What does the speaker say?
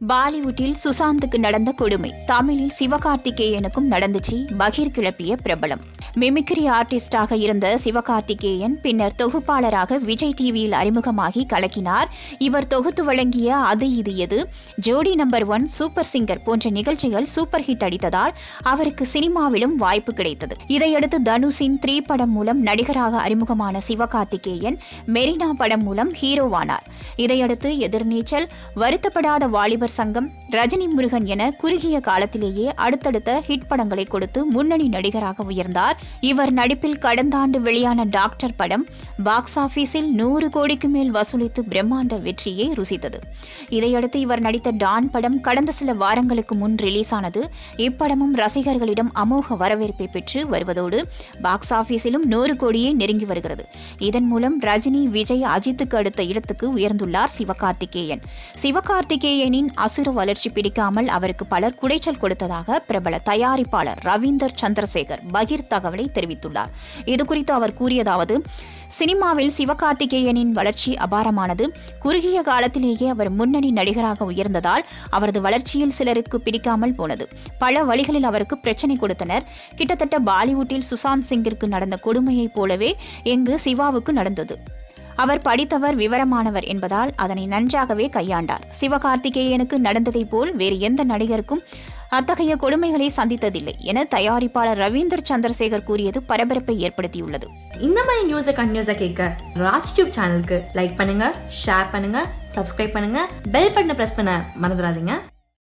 பாலிவுட்டில் சுசாந்துக்கு நடந்த கொடுமை தமிழில் சிவகார்த்திகேயனுக்கும் நடந்துச்சு பகீர் கிளப்பிய பிரபலம் மிமிக்ரி ஆர்டிஸ்டாக இருந்த சிவகார்த்திகேயன் பின்னர் தொகுப்பாளராக விஜய் டிவியில் அறிமுகமாகி கலக்கினார் இவர் தொகுத்து வழங்கிய அது இது எது ஜோடி நம்பர் ஒன் சூப்பர் சிங்கர் போன்ற நிகழ்ச்சிகள் சூப்பர் ஹிட் அடித்ததால் அவருக்கு சினிமாவிலும் வாய்ப்பு கிடைத்தது இதையடுத்து தனுஷின் த்ரீ படம் மூலம் நடிகராக அறிமுகமான சிவகார்த்திகேயன் மெரினா படம் மூலம் ஹீரோவானார் இதையடுத்து எதிர்நீச்சல் வருத்தப்படாத வாலிபர் சங்கம் ரஜினி முருகன் என குறுகிய காலத்திலேயே அடுத்தடுத்த ஹிட் படங்களை கொடுத்து முன்னணி நடிகராக உயர்ந்தார் இவர் நடிப்பில் கடந்த ஆண்டு வெளியான டாக்டர் படம் பாக்ஸ் ஆபீஸில் நூறு கோடிக்கு மேல் வசூலித்து பிரம்மாண்ட வெற்றியை ருசித்தது இதையடுத்து இவர் நடித்த டான் படம் கடந்த சில வாரங்களுக்கு முன் ரிலீஸ் ஆனது இப்படமும் ரசிகர்களிடம் அமோக வரவேற்பை பெற்று வருவதோடு பாக்ஸ் ஆபீஸிலும் நூறு கோடியை நெருங்கி வருகிறது இதன் மூலம் ரஜினி விஜய் அஜித்துக்கு அடுத்த இடத்துக்கு உயர்ந்துள்ளார் சிவகார்த்திகேயன் சிவகார்த்திகேயனின் அசுர வளர்ச்சி பிடிக்காமல் அவருக்கு பலர் குடைச்சல் கொடுத்ததாக பிரபல தயாரிப்பாளர் ரவீந்தர் சந்திரசேகர் பகிர் தகவலை தெரிவித்துள்ளார் இதுகுறித்து அவர் கூறியதாவது சினிமாவில் சிவகார்த்திகேயனின் வளர்ச்சி அபாரமானது குறுகிய காலத்திலேயே அவர் முன்னணி நடிகராக உயர்ந்ததால் அவரது வளர்ச்சியில் சிலருக்கு பிடிக்காமல் போனது பல வழிகளில் அவருக்கு பிரச்சனை கொடுத்தனர் கிட்டத்தட்ட பாலிவுட்டில் சுசாந்த் சிங்கிற்கு நடந்த கொடுமையைப் போலவே எங்கு சிவாவுக்கு நடந்தது அவர் படித்தவர் விவரமானவர் என்பதால் அதனை நன்றாகவே கையாண்டார் சிவகார்த்திகேயனுக்கு நடந்ததைப் போல் வேறு எந்த நடிகருக்கும் அத்தகைய கொடுமைகளை சந்தித்ததில்லை என தயாரிப்பாளர் ரவீந்தர் சந்திரசேகர் கூறியது பரபரப்பை ஏற்படுத்தியுள்ளது இந்த மாதிரி நியூஸை கண்டினியூஸாக கேட்க ராஜ் டியூப் சேனலுக்கு லைக் பண்ணுங்க ஷேர் பண்ணுங்க சப்ஸ்கிரைப் பண்ணுங்க பெல் பட்டனை ப்ரெஸ் பண்ண மறந்துடாதீங்க